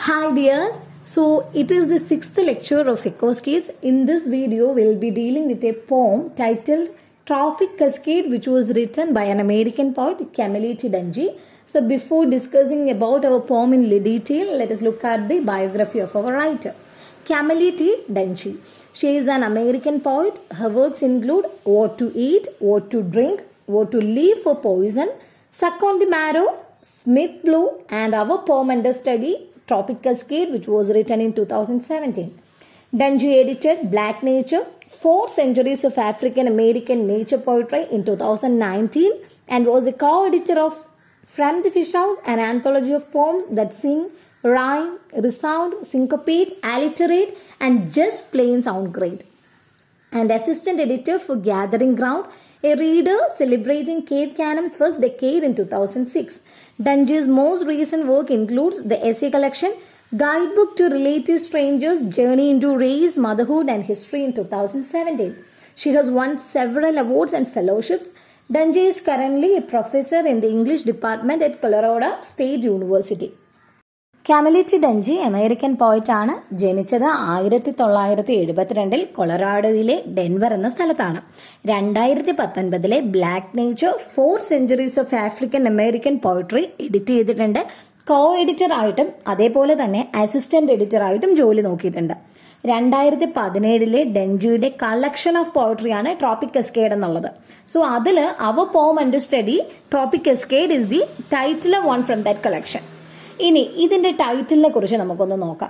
Hi dears. So it is the sixth lecture of Ecoscapes. In this video, we'll be dealing with a poem titled Tropic Cascade, which was written by an American poet, Camille T. Dungy. So before discussing about our poem in detail, let us look at the biography of our writer. Camille T. Dungy. She is an American poet. Her works include What to Eat, What to Drink, What to Leave for Poison, Suck on the Marrow, Smith Blue, and our poem under study, Tropic Cascade, which was written in 2017. Dungy edited Black Nature, Four Centuries of African American Nature Poetry in 2019 and was the co-editor of From the Fish House, an anthology of poems that sing, rhyme, resound, syncopate, alliterate, and just plain sound great and assistant editor for Gathering Ground, a reader celebrating Cave Canon's first decade in 2006. Dungy's most recent work includes the essay collection Guidebook to Relative Strangers Journey into Race, Motherhood, and History in 2017. She has won several awards and fellowships. Dungy is currently a professor in the English department at Colorado State University. Camille T Dungy American poet ആണ് ജനിച്ചത് ആയിരത്തി തൊള്ളായിരത്തി എഴുപത്തിരണ്ടിൽ കൊളറാഡോയിലെ Denver എന്ന സ്ഥലത്താണ് രണ്ടായിരത്തി പത്തൊൻപതിലെ black nature four centuries of African American poetry edit ചെയ്തിട്ടുണ്ട് co editor ആയിട്ടും അതേപോലെ തന്നെ അസിസ്റ്റന്റ് എഡിറ്റർ ആയിട്ടും ജോലി നോക്കിയിട്ടുണ്ട് രണ്ടായിരത്തി പതിനേഴിലെ ഡെഞ്ചിയുടെ കളക്ഷൻ ഓഫ് പോയട്രിയാണ് ട്രോപ്പിക് എസ്കേഡ് എന്നുള്ളത് സോ അതിൽ അവ poem under study trophic cascade is the title one from that collection ഇനി ഇതിന്റെ ടൈറ്റിലിനെ കുറിച്ച് നമുക്കൊന്ന് നോക്കാം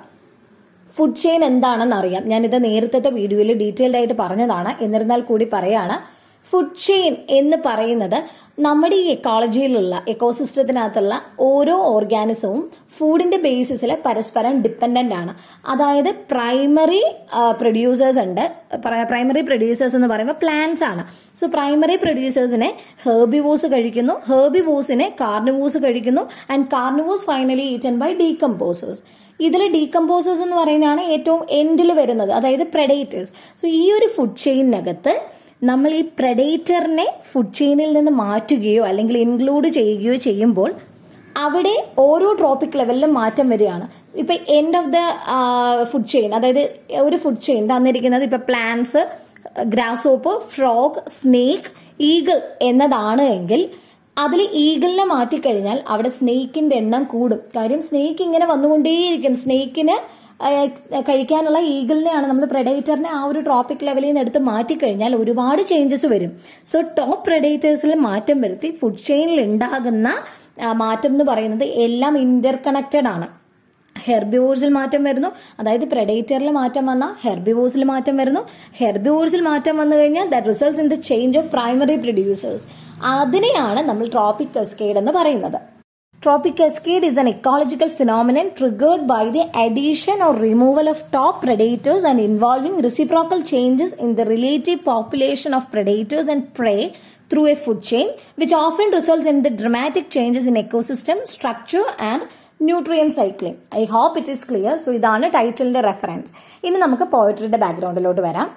ഫുഡ് ചെയിൻ എന്താണെന്ന് അറിയാം ഞാനിത് നേരത്തെ വീഡിയോയിൽ ഡീറ്റെയിൽഡ് ആയിട്ട് പറഞ്ഞതാണ് എന്നിരുന്നാൽ കൂടി പറയാണ് ഫുഡ് ചെയിൻ എന്ന് പറയുന്നത് നമ്മുടെ ഈ എക്കോളജിയിലുള്ള എക്കോസിസ്റ്റത്തിനകത്തുള്ള ഓരോ ഓർഗാനിസവും ഫുഡിന്റെ ബേസിസിൽ പരസ്പരം ഡിപ്പെൻഡന്റ് ആണ് അതായത് പ്രൈമറി പ്രൊഡ്യൂസേഴ്സ് ഉണ്ട് പ്രൈമറി പ്രൊഡ്യൂസേഴ്സ് എന്ന് പറയുമ്പോൾ പ്ലാന്റ്സ് ആണ് സോ പ്രൈമറി പ്രൊഡ്യൂസേഴ്സിനെ ഹേർബിവോസ് കഴിക്കുന്നു ഹേർബിവോസിനെ കാർണിവോസ് കഴിക്കുന്നു and carnivores finally eaten by decomposers ഇതിൽ ഡീകമ്പോസേഴ്സ് എന്ന് പറയുന്നതാണ് ഏറ്റവും എൻഡിൽ വരുന്നത് അതായത് പ്രഡേറ്റേഴ്സ് സോ ഈ ഒരു ഫുഡ് ചെയിനകത്ത് നമ്മൾ ഈ പ്രഡേറ്ററിനെ ഫുഡ് ചെയിനിൽ നിന്ന് മാറ്റുകയോ അല്ലെങ്കിൽ ഇൻക്ലൂഡ് ചെയ്യുകയോ ചെയ്യുമ്പോൾ അവിടെ ഓരോ ട്രോപ്പിക് ലെവലിലും മാറ്റം വരികയാണ് ഇപ്പൊ end of the food chain അതായത് ഒരു ഫുഡ് ചെയിൻ തന്നിരിക്കുന്നത് ഇപ്പൊ plants grasshopper frog snake eagle എന്നതാണ് എങ്കിൽ അതിൽ ഈഗിളിനെ മാറ്റിക്കഴിഞ്ഞാൽ അവിടെ സ്നേക്കിന്റെ എണ്ണം കൂടും കാര്യം സ്നേക്ക് ഇങ്ങനെ വന്നുകൊണ്ടേയിരിക്കും സ്നേക്കിന് കഴിക്കാനുള്ള ഈഗിളിനെയാണ് നമ്മൾ പ്രഡേറ്ററിനെ ആ ഒരു ട്രോപ്പിക് ലെവലിൽ നിന്ന് എടുത്ത് മാറ്റിക്കഴിഞ്ഞാൽ ഒരുപാട് ചേഞ്ചസ് വരും സോ ടോപ്പ് പ്രഡേറ്റേഴ്സിൽ മാറ്റം വരുത്തി ഫുഡ് ചെയിനിൽ ഉണ്ടാകുന്ന മാറ്റം എന്ന് പറയുന്നത് എല്ലാം ഇന്റർ കണക്റ്റഡ് ആണ് ഹെർബിവോഴ്സിൽ മാറ്റം വരുന്നു അതായത് പ്രഡേറ്ററിൽ മാറ്റം വന്നാൽ ഹെർബിവോഴ്സിൽ മാറ്റം വരുന്നു ഹെർബിവോഴ്സിൽ മാറ്റം വന്നു കഴിഞ്ഞാൽ that results in the change of primary producers അതിനെയാണ് നമ്മൾ ട്രോപ്പിക് കസ്കേഡ് എന്ന് പറയുന്നത് Tropic cascade is an ecological phenomenon triggered by the addition or removal of top predators and involving reciprocal changes in the relative population of predators and prey through a food chain, which often results in the dramatic changes in ecosystem structure and nutrient cycling I hope it is clear so ഇതാണ് ടൈറ്റിലിന്റെ reference ഇനി നമുക്ക് പോയട്രിയുടെ ബാക്ക്ഗ്രൗണ്ടിലോട്ട് വരാം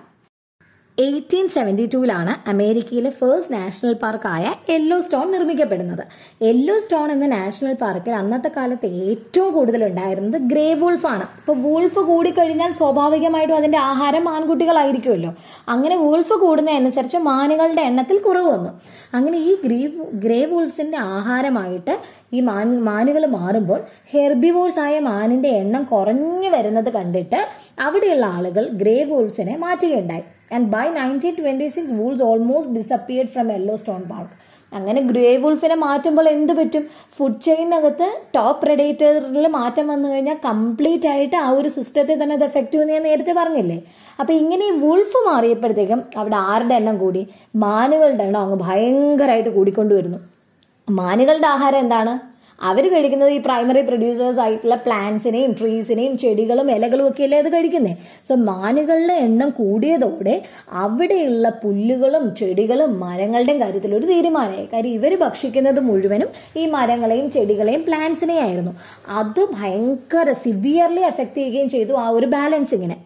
eighteen seventy ടൂവിലാണ് അമേരിക്കയിലെ first national പാർക്കായ Yellowstone നിർമ്മിക്കപ്പെടുന്നത് Yellowstone എന്ന നാഷണൽ പാർക്കിൽ അന്നത്തെ കാലത്ത് ഏറ്റവും കൂടുതൽ ഉണ്ടായിരുന്നത് ഗ്രേ വൂൾഫ് ആണ് ഇപ്പൊ വൂൾഫ് കൂടിക്കഴിഞ്ഞാൽ സ്വാഭാവികമായിട്ടും അതിന്റെ ആഹാരം മാൻകുട്ടികളായിരിക്കുമല്ലോ അങ്ങനെ വൂൾഫ് കൂടുന്നതനുസരിച്ച് മാനുകളുടെ എണ്ണത്തിൽ കുറവ് വന്നു അങ്ങനെ ഈ ഗ്രേ ഗ്രേ വൂൾഫ്സിന്റെ ആഹാരമായിട്ട് ഈ മാൻ മാനുകൾ മാറുമ്പോൾ ഹെർബിവോഴ്സ് ആയ മാനിന്റെ എണ്ണം കുറഞ്ഞു വരുന്നത് കണ്ടിട്ട് അവിടെയുള്ള ആളുകൾ ഗ്രേ വൂൾസിനെ മാറ്റുകയുണ്ടായി and by nineteen twenty six wolves almost disappeared from Yellowstone Park അങ്ങനെ ഗ്രേ വുൾഫിനെ മാറ്റുമ്പോൾ എന്ത് പറ്റും ഫുഡ് ചെയിനകത്ത് ടോപ്പ് പ്രഡേറ്ററിൽ മാറ്റം വന്നു കഴിഞ്ഞാൽ കംപ്ലീറ്റ് ആയിട്ട് ആ ഒരു സിസ്റ്റത്തെ തന്നെ അത് എഫക്റ്റ് ചെയ്യുമെന്ന് ഞാൻ നേരത്തെ പറഞ്ഞില്ലേ അപ്പൊ ഇങ്ങനെ ഈ വുൾഫ് മാറിയപ്പോഴത്തേക്കും അവിടെ ആരുടെ എണ്ണം കൂടി മാനുകളുടെ എണ്ണം അങ്ങ് ഭയങ്കരമായിട്ട് കൂടിക്കൊണ്ടുവരുന്നു മാനുകളുടെ ആഹാരം എന്താണ് അവർ കഴിക്കുന്നത് ഈ പ്രൈമറി പ്രൊഡ്യൂസേഴ്സ് ആയിട്ടുള്ള പ്ലാന്റ്സിനെയും ട്രീസിനെയും ചെടികളും ഇലകളും ഒക്കെ അല്ലേ അത് കഴിക്കുന്നേ സോ മാനുകളുടെ എണ്ണം കൂടിയതോടെ അവിടെയുള്ള പുല്ലുകളും ചെടികളും മരങ്ങളുടെയും കാര്യത്തിൽ ഒരു തീരുമാനമായി കാര്യം ഇവർ ഭക്ഷിക്കുന്നത് മുഴുവനും ഈ മരങ്ങളെയും ചെടികളെയും പ്ലാന്റ്സിനെയും ആയിരുന്നു അത് ഭയങ്കര സിവിയർലി എഫക്ട് ചെയ്യുകയും ചെയ്തു ആ ഒരു ബാലൻസിങ്ങിനെ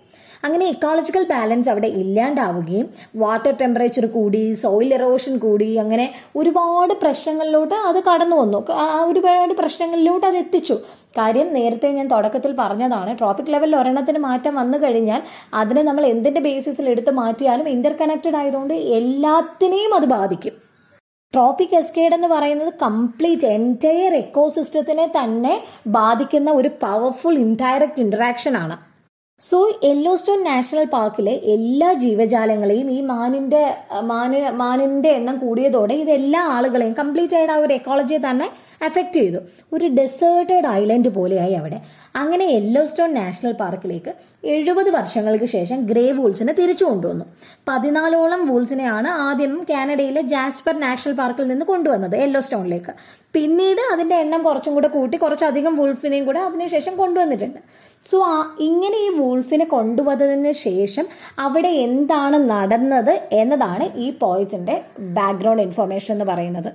അങ്ങനെ ഇക്കോളജിക്കൽ ബാലൻസ് അവിടെ ഇല്ലാണ്ടാവുകയും വാട്ടർ ടെമ്പറേച്ചർ കൂടി സോയിൽ എറോഷൻ കൂടി അങ്ങനെ ഒരുപാട് പ്രശ്നങ്ങളിലോട്ട് അത് കടന്നു വന്നു ആ ഒരുപാട് പ്രശ്നങ്ങളിലോട്ട് അത് എത്തിച്ചു കാര്യം നേരത്തെ ഞാൻ തുടക്കത്തിൽ പറഞ്ഞതാണ് ട്രോപ്പിക് ലെവലിൽ ഒരെണ്ണത്തിന് മാറ്റം വന്നു കഴിഞ്ഞാൽ അതിനെ നമ്മൾ എന്തിന്റെ ബേസിസിൽ എടുത്ത് മാറ്റിയാലും ഇന്റർ കണക്റ്റഡ് ആയതുകൊണ്ട് എല്ലാത്തിനെയും അത് ബാധിക്കും ട്രോപ്പിക് എസ്കേഡ് എന്ന് പറയുന്നത് കംപ്ലീറ്റ് എൻറ്റയർ എക്കോസിസ്റ്റത്തിനെ തന്നെ ബാധിക്കുന്ന ഒരു പവർഫുൾ ഇൻഡയറക്റ്റ് ഇന്ററാക്ഷൻ ആണ് സോ യെല്ലോസ്റ്റോൺ നാഷണൽ പാർക്കിലെ എല്ലാ ജീവജാലങ്ങളെയും ഈ മാനിന്റെ മാന് മാനിന്റെ എണ്ണം കൂടിയതോടെ ഇത് എല്ലാ ആളുകളെയും കംപ്ലീറ്റ് ആയിട്ട് ആ ഒരു എക്കോളജിയെ തന്നെ എഫക്റ്റ് ചെയ്തു ഒരു ഡെസേർട്ടഡ് ഐലൻഡ് പോലെയായി അവിടെ അങ്ങനെ യെല്ലോസ്റ്റോൺ നാഷണൽ പാർക്കിലേക്ക് എഴുപത് വർഷങ്ങൾക്ക് ശേഷം ഗ്രേ വൂൾസിനെ തിരിച്ചു കൊണ്ടുവന്നു പതിനാലോളം വൂൾസിനെയാണ് ആദ്യം കാനഡയിലെ ജാസ്പർ നാഷണൽ പാർക്കിൽ നിന്ന് കൊണ്ടുവന്നത് യെല്ലോസ്റ്റോണിലേക്ക് പിന്നീട് അതിന്റെ എണ്ണം കുറച്ചും കൂടെ കൂട്ടി കുറച്ചധികം വൂൾഫിനെയും കൂടെ അതിനുശേഷം കൊണ്ടുവന്നിട്ടുണ്ട് സോ ആ ഇങ്ങനെ ഈ വൂൾഫിനെ കൊണ്ടുവന്നതിന് ശേഷം അവിടെ എന്താണ് നടന്നത് എന്നതാണ് ഈ പോയത്തിന്റെ ബാക്ക്ഗ്രൗണ്ട് ഇൻഫർമേഷൻ എന്ന് പറയുന്നത്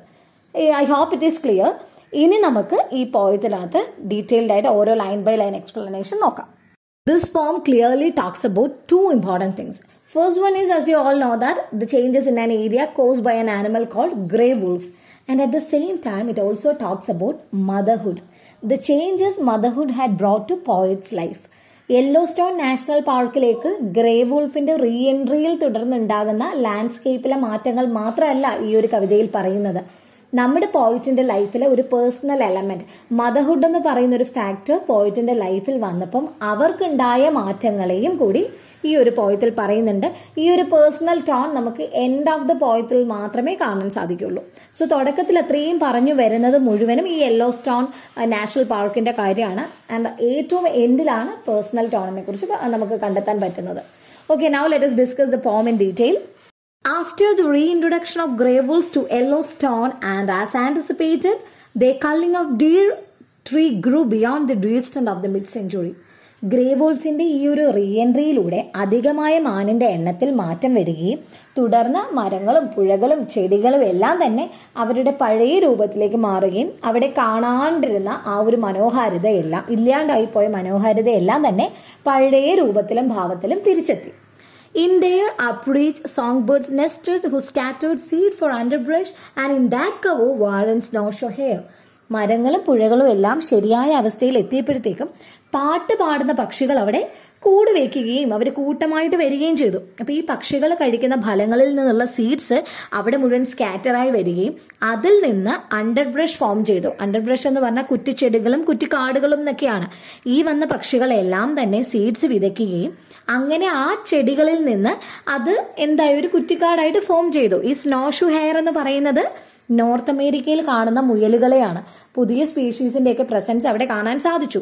I hope it is clear ഇനി നമുക്ക് ഈ പോയത്തിനകത്ത് ഡീറ്റെയിൽഡ് ആയിട്ട് ഓരോ ലൈൻ ബൈ ലൈൻ എക്സ്പ്ലനേഷൻ നോക്കാം this poem clearly talks about two important things first one is as you all know that the changes in an area caused by an animal called grey wolf and at the same time it also talks about motherhood the changes motherhood had brought to poet's life Yellowstone National പാർക്കിലേക്ക് grey വൂൾഫിന്റെ റീ എൻട്രിയിൽ തുടർന്നുണ്ടാകുന്ന ലാൻഡ്സ്കേപ്പിലെ മാറ്റങ്ങൾ മാത്രമല്ല ഈ ഒരു കവിതയിൽ പറയുന്നത് നമ്മുടെ പോയിറ്റിന്റെ ലൈഫിലെ ഒരു പേഴ്സണൽ എലമെന്റ് മദർഹുഡ് എന്ന് പറയുന്ന ഒരു ഫാക്ടർ പോയിറ്റിന്റെ ലൈഫിൽ വന്നപ്പം അവർക്കുണ്ടായ മാറ്റങ്ങളെയും കൂടി ഈ ഒരു പോയത്തിൽ പറയുന്നുണ്ട് ഈ ഒരു പേഴ്സണൽ ടോൺ നമുക്ക് എൻഡ് ഓഫ് ദ പോയത്തിൽ മാത്രമേ കാണാൻ സാധിക്കുള്ളൂ സോ തുടക്കത്തിൽ അത്രയും പറഞ്ഞു വരുന്നത് മുഴുവനും ഈ യെല്ലോ സ്റ്റോൺ നാഷണൽ പാർക്കിന്റെ കാര്യമാണ് ആൻഡ് ഏറ്റവും എൻഡിലാണ് പേഴ്സണൽ ടോണിനെ കുറിച്ച് നമുക്ക് കണ്ടെത്താൻ പറ്റുന്നത് okay now let us discuss the poem in detail After the reintroduction of grey wolves to Yellowstone and as anticipated, the culling of deer tree grew beyond the distant of the mid-century. Grey വോൾസിന്റെ ഈ ഒരു re എൻട്രിയിലൂടെ അധികമായ മാനിന്റെ എണ്ണത്തിൽ മാറ്റം വരികയും തുടർന്ന് മരങ്ങളും പുഴകളും ചെടികളും എല്ലാം തന്നെ അവരുടെ പഴയ രൂപത്തിലേക്ക് മാറുകയും അവിടെ കാണാണ്ടിരുന്ന ആ ഒരു മനോഹാരിതയെല്ലാം ഇല്ലാണ്ടായി പോയ മനോഹാരിതയെല്ലാം തന്നെ പഴയ രൂപത്തിലും ഭാവത്തിലും തിരിച്ചെത്തി In their upreach, songbirds nested who scattered seed for underbrush and in that cover warrants no show hair. മരങ്ങളും പുഴകളും എല്ലാം ശരിയായ അവസ്ഥയിൽ എത്തിയപ്പോഴത്തേക്കും പാട്ട് പാടുന്ന പക്ഷികൾ അവിടെ കൂട് വയ്ക്കുകയും അവർ കൂട്ടമായിട്ട് വരികയും ചെയ്തു അപ്പൊ ഈ പക്ഷികൾ കഴിക്കുന്ന ഫലങ്ങളിൽ നിന്നുള്ള സീഡ്സ് അവിടെ മുഴുവൻ സ്കാറ്ററായി വരികയും അതിൽ നിന്ന് അണ്ടർബ്രഷ് ഫോം ചെയ്തു അണ്ടർബ്രഷ് എന്ന് പറഞ്ഞാൽ കുറ്റിച്ചെടികളും കുറ്റിക്കാടുകളും എന്നൊക്കെയാണ് ഈ വന്ന പക്ഷികളെല്ലാം തന്നെ സീഡ്സ് വിതയ്ക്കുകയും അങ്ങനെ ആ ചെടികളിൽ നിന്ന് അത് എന്തായി ഒരു കുറ്റിക്കാടായിട്ട് ഫോം ചെയ്തു ഈ സ്നോഷു ഹെയർ എന്ന് പറയുന്നത് നോർത്ത് അമേരിക്കയിൽ കാണുന്ന മുയലുകളെയാണ് പുതിയ സ്പീഷീസിന്റെ ഒക്കെ പ്രസൻസ് അവിടെ കാണാൻ സാധിച്ചു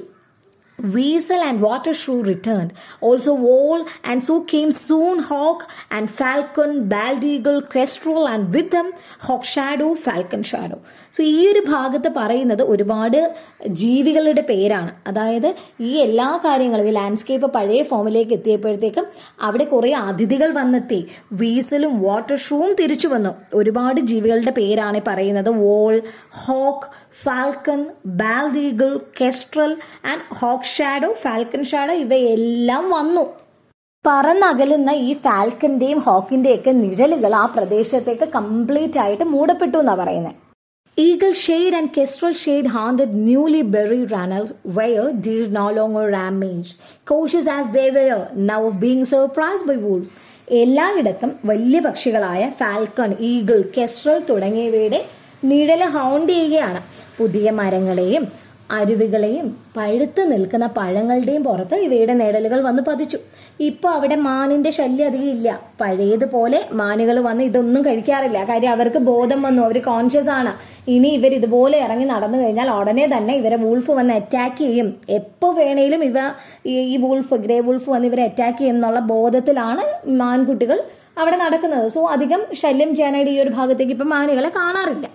Weasel and water shrew returned. Also wall and so came soon hawk and falcon, bald eagle, kestrel and with them hawk shadow, falcon shadow. So ഈ ഒരു ഭാഗത്ത് പറയുന്നത് ഒരുപാട് ജീവികളുടെ പേരാണ് അതായത് ഈ എല്ലാ കാര്യങ്ങളും ഈ ലാൻഡ്സ്കേപ്പ് പഴയ ഫോമിലേക്ക് എത്തിയപ്പോഴത്തേക്കും അവിടെ കുറെ അതിഥികൾ വന്നെത്തി വീസലും വാട്ടർ ഷൂവും തിരിച്ചു വന്നു ഒരുപാട് ജീവികളുടെ പേരാണ് ഈ പറയുന്നത് vole hawk falcon bald eagle kestrel and hawk shadow falcon shadow ഇവയെല്ലാം വന്നു പറന്നകലുന്ന ഈ ഫാൽക്കന്റെയും ഹോക്കിന്റെയും ഒക്കെ നിഴലുകൾ ആ പ്രദേശത്തേക്ക് കംപ്ലീറ്റ് ആയിട്ട് മൂടപ്പെട്ടു എന്നാ പറയുന്നത് Eagle shade and kestrel shade haunted newly buried runnels where deer no longer rampaged, cautious as they were now of being surprised by wolves. എല്ലായിടത്തും വലിയ പക്ഷികളായ ഫാൽക്കൺ ഈഗിൾ കെസ്ട്രൽ തുടങ്ങിയവയുടെ നിഴല് ഹൗണ്ട് ചെയ്യുകയാണ് പുതിയ മരങ്ങളെയും അരുവികളെയും പഴുത്ത് നിൽക്കുന്ന പഴങ്ങളുടെയും പുറത്ത് ഇവയുടെ നിഴലുകൾ വന്ന് പതിച്ചു ഇപ്പൊ അവിടെ മാനിന്റെ ശല്യം അധികം ഇല്ല പഴയതുപോലെ മാനുകൾ വന്ന് ഇതൊന്നും കഴിക്കാറില്ല കാര്യം അവർക്ക് ബോധം വന്നു അവർ കോൺഷ്യസ് ആണ് ഇനി ഇവർ ഇതുപോലെ ഇറങ്ങി നടന്നു കഴിഞ്ഞാൽ ഉടനെ തന്നെ ഇവരെ വൂൾഫ് വന്ന് അറ്റാക്ക് ചെയ്യും എപ്പോ വേണേലും ഇവ ഈ വൂൾഫ് ഗ്രേ വൂൾഫ് വന്ന് ഇവരെ അറ്റാക്ക് ചെയ്യും എന്നുള്ള ബോധത്തിലാണ് മാൻകുട്ടികൾ അവിടെ നടക്കുന്നത് സോ അധികം ശല്യം ചെയ്യാനായിട്ട് ഈ ഒരു ഭാഗത്തേക്ക് ഇപ്പൊ മാനുകളെ കാണാറില്ല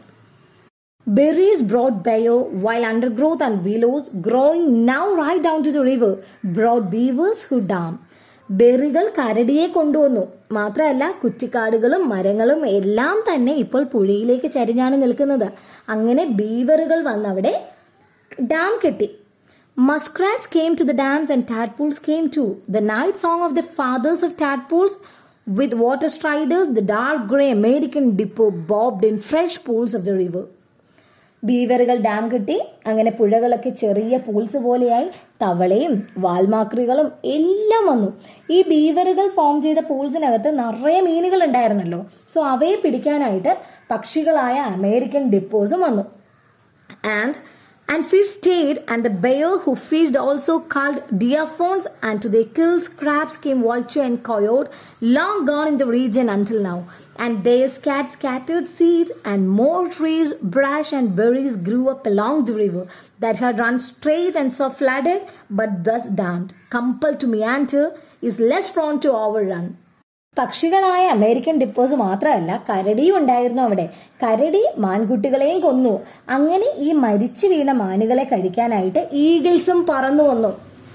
Berries brought bayou, while undergrowth and willows growing now right down to the river brought beavers who dam. ബെറികൾ കരടിയെ കൊണ്ടുവന്നു മാത്രമല്ല കുറ്റിക്കാടുകളും മരങ്ങളും എല്ലാം തന്നെ ഇപ്പോൾ പുഴയിലേക്ക് ചരിഞ്ഞാണ് നിൽക്കുന്നത് അങ്ങനെ ബീവറുകൾ വന്നവിടെ ഡാം കെട്ടി Muskrats came to the dams and tadpoles came too. The night song of the fathers of tadpoles with water striders, the dark grey American dipper bobbed in fresh pools of the river. ബീവറുകൾ dam കിട്ടി അങ്ങനെ പുഴകളൊക്കെ ചെറിയ pools പോലെയായി തവളയും വാൽമാക്രികളും എല്ലാം വന്നു ഈ ബീവറുകൾ form ചെയ്ത പൂൾസിനകത്ത് നിറയെ മീനുകൾ ഉണ്ടായിരുന്നല്ലോ സോ അവയെ പിടിക്കാനായിട്ട് പക്ഷികളായ അമേരിക്കൻ ഡിപ്പോസും വന്നു and and fish stayed and the bear who fished also called diaphones and to their kills crabs came vulture and coyote long gone in the region until now and their scat scattered seeds and more trees brush and berries grew up along the river that had run straight and so flooded but thus dammed compelled to meander is less prone to overrun പക്ഷികളായ American dippers മാത്രമല്ല കരടിയും ഉണ്ടായിരുന്നു അവിടെ കരടി മാൻകുട്ടികളെയും കൊന്നു അങ്ങനെ ഈ മരിച്ചു വീണ മാനുകളെ കഴിക്കാനായിട്ട് ഈഗിൾസും പറന്നു വന്നു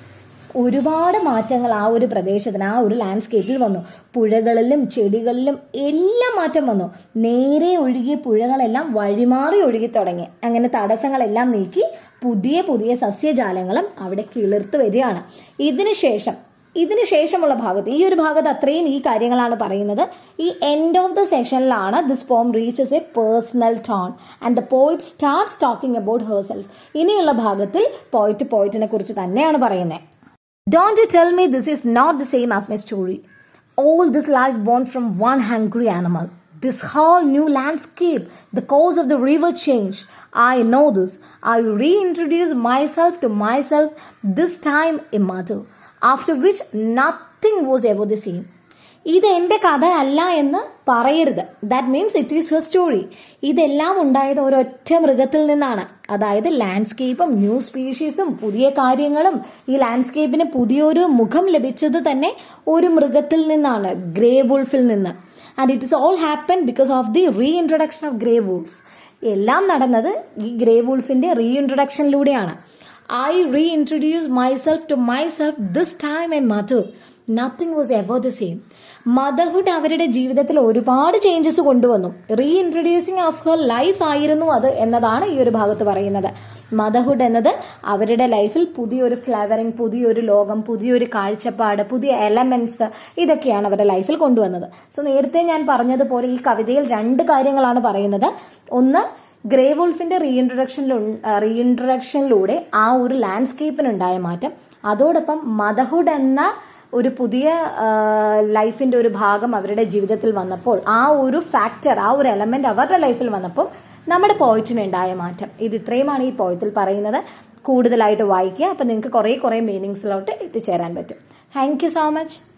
ഒരുപാട് മാറ്റങ്ങൾ ആ ഒരു പ്രദേശത്തിന് ആ ഒരു ലാൻഡ്സ്കേപ്പിൽ വന്നു പുഴകളിലും ചെടികളിലും എല്ലാം മാറ്റം വന്നു നേരെ ഒഴുകിയ പുഴകളെല്ലാം വഴിമാറി ഒഴുകി തുടങ്ങി അങ്ങനെ തടസ്സങ്ങളെല്ലാം നീക്കി പുതിയ പുതിയ സസ്യജാലങ്ങളും അവിടെ കിളിർത്തു വരികയാണ് ഇതിനുശേഷം ഇതിന് ശേഷമുള്ള ഭാഗത്ത് ഈ ഒരു ഭാഗത്ത് അത്രയും ഈ കാര്യങ്ങളാണ് പറയുന്നത് ഈ എൻഡ് ഓഫ് ദ സെഷനിലാണ് this poem reaches a personal tone and the poet start talking about herself ഇനിയുള്ള ഭാഗത്തിൽ പോയിറ്റ് പോയിറ്റിനെ കുറിച്ച് തന്നെയാണ് പറയുന്നത് don't you tell me this is not the same as my story all this life born from one hungry animal this whole new landscape, the course of the river changed. I know this. I reintroduce myself to myself, this time a mother, after which nothing was ever the same. ഇത് എൻ്റെ കഥ അല്ല എന്ന് പറയരുത് that means it is her story ഇതെല്ലാം ഉണ്ടായത് ഒരൊറ്റ മൃഗത്തിൽ നിന്നാണ് അതായത് ലാൻഡ്സ്കേപ്പും ന്യൂ സ്പീഷീസും പുതിയ കാര്യങ്ങളും ഈ ലാൻഡ്സ്കേപ്പിന് പുതിയൊരു മുഖം ലഭിച്ചത് തന്നെ ഒരു മൃഗത്തിൽ നിന്നാണ് ഗ്രേ വുൾഫിൽ നിന്ന് and it is all happen because of the reintroduction of grey wolf എല്ലാം നടന്നത് ഈ ഗ്രേ വുൾഫിന്റെ റീ ഇൻട്രൊഡക്ഷനിലൂടെയാണ് I reintroduce myself to myself this time a mother nothing was ever the same motherhood അവരുടെ ജീവിതത്തിൽ ഒരുപാട് ചേഞ്ചസ് കൊണ്ടുവന്നു reintroducing of her life ആയിരുന്നു അത് എന്നതാണ് ഈ ഒരു ഭാഗത്ത് പറയുന്നത് മദർഹുഡ് എന്നത് അവരുടെ ലൈഫിൽ പുതിയൊരു ഫ്ലവറിങ് പുതിയൊരു ലോകം പുതിയൊരു കാഴ്ചപ്പാട് പുതിയ എലമെന്റ്സ് ഇതൊക്കെയാണ് അവരുടെ ലൈഫിൽ കൊണ്ടുവന്നത് സോ നേരത്തെ ഞാൻ പറഞ്ഞതുപോലെ ഈ കവിതയിൽ രണ്ട് കാര്യങ്ങളാണ് പറയുന്നത് ഒന്ന് ഗ്രേ വോൾഫിന്റെ റീഇൻട്രൊഡക്ഷനിൽ റീഇൻട്രൊഡക്ഷനിലൂടെ ആ ഒരു ലാൻഡ്സ്കേപ്പിനുണ്ടായ മാറ്റം അതോടൊപ്പം മദർഹുഡ് എന്ന ഒരു പുതിയ ലൈഫിന്റെ ഒരു ഭാഗം അവരുടെ ജീവിതത്തിൽ വന്നപ്പോൾ ആ ഒരു ഫാക്ടർ ആ ഒരു എലമെന്റ് അവരുടെ ലൈഫിൽ വന്നപ്പോൾ നമ്മുടെ പോയിറ്റിന് ഉണ്ടായ മാറ്റം ഇത് ഇത്രയുമാണ് ഈ പോയത്തിൽ പറയുന്നത് കൂടുതലായിട്ട് വായിക്കുക അപ്പൊ നിങ്ങൾക്ക് കുറെ കുറെ മീനിങ്സിലോട്ട് എത്തിച്ചേരാൻ പറ്റും താങ്ക് യു സോ മച്ച്